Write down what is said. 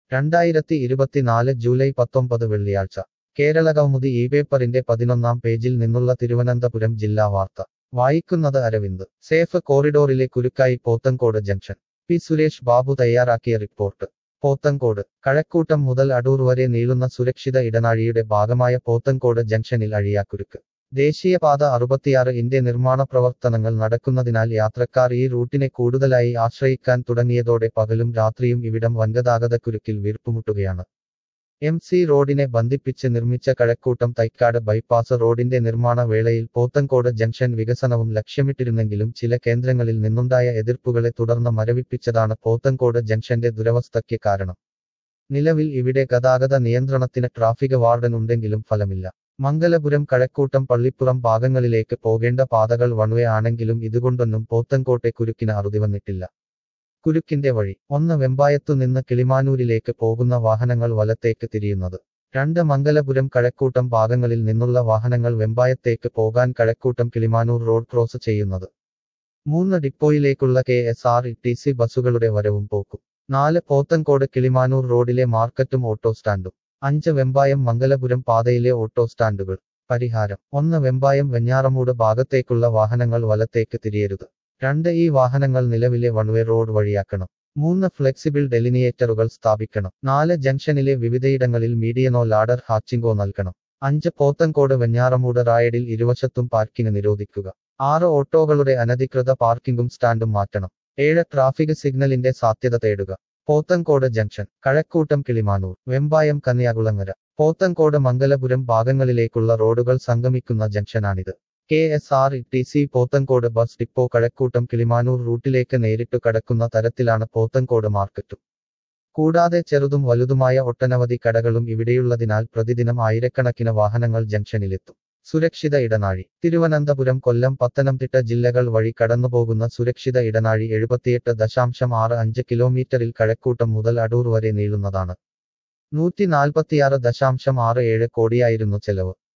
രണ്ടായിരത്തി ഇരുപത്തിനാല് ജൂലൈ പത്തൊമ്പത് വെള്ളിയാഴ്ച കേരളകൗമുദി ഈ പേപ്പറിന്റെ പതിനൊന്നാം പേജിൽ നിന്നുള്ള തിരുവനന്തപുരം ജില്ലാ വാർത്ത വായിക്കുന്നത് അരവിന്ദ് സേഫ് കോറിഡോറിലെ കുരുക്കായി പോത്തങ്കോട് ജംഗ്ഷൻ പി സുരേഷ് ബാബു തയ്യാറാക്കിയ റിപ്പോർട്ട് പോത്തങ്കോട് കഴക്കൂട്ടം മുതൽ അടൂർ വരെ നീളുന്ന സുരക്ഷിത ഇടനാഴിയുടെ ഭാഗമായ പോത്തങ്കോട് ജംഗ്ഷനിൽ അഴിയാക്കുരുക്ക് ദേശീയപാത അറുപത്തിയാറ് ഇന്റെ നിർമ്മാണ പ്രവർത്തനങ്ങൾ നടക്കുന്നതിനാൽ യാത്രക്കാർ ഈ റൂട്ടിനെ കൂടുതലായി ആശ്രയിക്കാൻ തുടങ്ങിയതോടെ പകലും രാത്രിയും ഇവിടം വൻഗതാഗതക്കുരുക്കിൽ വീർപ്പുമുട്ടുകയാണ് എം സി റോഡിനെ ബന്ധിപ്പിച്ച് നിർമ്മിച്ച കഴക്കൂട്ടം തൈക്കാട് ബൈപ്പാസ് റോഡിന്റെ നിർമ്മാണ വേളയിൽ പോത്തങ്കോട് ജംഗ്ഷൻ വികസനവും ലക്ഷ്യമിട്ടിരുന്നെങ്കിലും ചില കേന്ദ്രങ്ങളിൽ നിന്നുണ്ടായ എതിർപ്പുകളെ തുടർന്ന് മരവിപ്പിച്ചതാണ് പോത്തങ്കോട് ജംഗ്ഷന്റെ ദുരവസ്ഥയ്ക്ക് കാരണം നിലവിൽ ഇവിടെ ഗതാഗത നിയന്ത്രണത്തിന് ട്രാഫിക് വാർഡൻ ഉണ്ടെങ്കിലും ഫലമില്ല മംഗലപുരം കഴക്കൂട്ടം പള്ളിപ്പുറം ഭാഗങ്ങളിലേക്ക് പോകേണ്ട പാതകൾ വൺവേ ആണെങ്കിലും ഇതുകൊണ്ടൊന്നും പോത്തങ്കോട്ടെ കുരുക്കിന് അറുതി വന്നിട്ടില്ല കുരുക്കിന്റെ വഴി ഒന്ന് വെമ്പായത്തു നിന്ന് കിളിമാനൂരിലേക്ക് പോകുന്ന വാഹനങ്ങൾ വലത്തേക്ക് തിരിയുന്നത് രണ്ട് മംഗലപുരം കഴക്കൂട്ടം ഭാഗങ്ങളിൽ നിന്നുള്ള വാഹനങ്ങൾ വെമ്പായത്തേക്ക് പോകാൻ കഴക്കൂട്ടം കിളിമാനൂർ റോഡ് ക്രോസ് ചെയ്യുന്നത് മൂന്ന് ഡിപ്പോയിലേക്കുള്ള K S R T C ബസ്സുകളുടെ വരവും പോക്കും നാല് പോത്തങ്കോട് കിളിമാനൂർ റോഡിലെ മാർക്കറ്റും ഓട്ടോ സ്റ്റാൻഡും അഞ്ച് വെമ്പായം മംഗലപുരം പാതയിലെ ഓട്ടോ സ്റ്റാൻഡുകൾ പരിഹാരം ഒന്ന് വെമ്പായം വെഞ്ഞാറമൂട് ഭാഗത്തേക്കുള്ള വാഹനങ്ങൾ വലത്തേക്ക് തിരിയരുത് രണ്ട് ഈ വാഹനങ്ങൾ നിലവിലെ വൺവേ റോഡ് വഴിയാക്കണം മൂന്ന് ഫ്ലെക്സിബിൾ ഡെലിനിയേറ്ററുകൾ സ്ഥാപിക്കണം നാല് ജംഗ്ഷനിലെ വിവിധയിടങ്ങളിൽ മീഡിയനോ ലാഡർ ഹാച്ചിങ്ങോ നൽകണം അഞ്ച് പോത്തങ്കോട് വെഞ്ഞാറമൂട് റായഡിൽ ഇരുവശത്തും പാർക്കിംഗ് നിരോധിക്കുക ആറ് ഓട്ടോകളുടെ അനധികൃത പാർക്കിംഗും സ്റ്റാൻഡും മാറ്റണം ഏഴ് ട്രാഫിക് സിഗ്നലിന്റെ സാധ്യത തേടുക പോത്തങ്കോട് ജംഗ്ഷൻ കഴക്കൂട്ടം കിളിമാനൂർ വെമ്പായം കന്യാകുളങ്ങര പോത്തങ്കോട് മംഗലപുരം ഭാഗങ്ങളിലേക്കുള്ള റോഡുകൾ സംഗമിക്കുന്ന ജംഗ്ഷനാണിത് K S R T C Pothencode bus depot Kazhakkoottam Kilimanoor റൂട്ടിലേക്ക് നേരിട്ടു കടക്കുന്ന തരത്തിലാണ് പോത്തങ്കോട് മാർക്കറ്റും കൂടാതെ ചെറുതും വലുതുമായ ഒട്ടനവധി കടകളും ഇവിടെയുള്ളതിനാൽ പ്രതിദിനം ആയിരക്കണക്കിന് വാഹനങ്ങൾ ജംഗ്ഷനിലെത്തും സുരക്ഷിത ഇടനാഴി തിരുവനന്തപുരം കൊല്ലം പത്തനംതിട്ട ജില്ലകൾ വഴി കടന്നുപോകുന്ന സുരക്ഷിത ഇടനാഴി എഴുപത്തിയെട്ട് ദശാംശം ആറ് അഞ്ച് കിലോമീറ്ററിൽ കഴക്കൂട്ടം മുതൽ അടൂർ വരെ നീളുന്നതാണ് നൂറ്റി നാൽപ്പത്തിയാറ് ദശാംശം ആറ് ഏഴ് കോടിയായിരുന്നു ചെലവ്